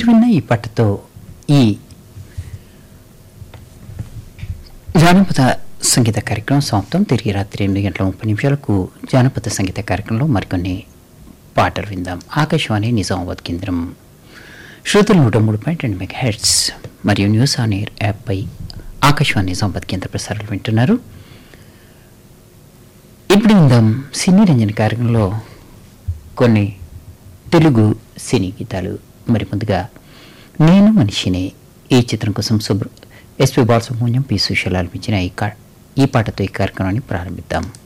మీరు విన్న ఈ పాటతో ఈ జానపద సంగీత కార్యక్రమం సమాప్తం తిరిగి రాత్రి ఎనిమిది గంటల ముప్పై నిమిషాలకు జానపద సంగీత కార్యక్రమంలో మరికొన్ని పాటలు విందాం ఆకాశవాణి నిజామాబాద్ కేంద్రం శ్రోతలు నూట మూడు పాయింట్ రెండు మెగా హెడ్స్ మరియు న్యూస్ ఆన్ ఎయిర్ యాప్పై ఆకాశవాణి నిజామాబాద్ కేంద్ర ప్రసారాలు వింటున్నారు ఇప్పుడు విందాం సినీ రంజన కార్యక్రమంలో కొన్ని తెలుగు సినీ గీతాలు మరి ముందుగా నేను మనిషినే ఈ చిత్రం కోసం సుబ్ర ఎస్పి బాలసుబ్రహ్మణ్యం పి సుశీల ఆలపించిన ఈ కా ఈ పాటతో ఈ కార్యక్రమాన్ని ప్రారంభిద్దాం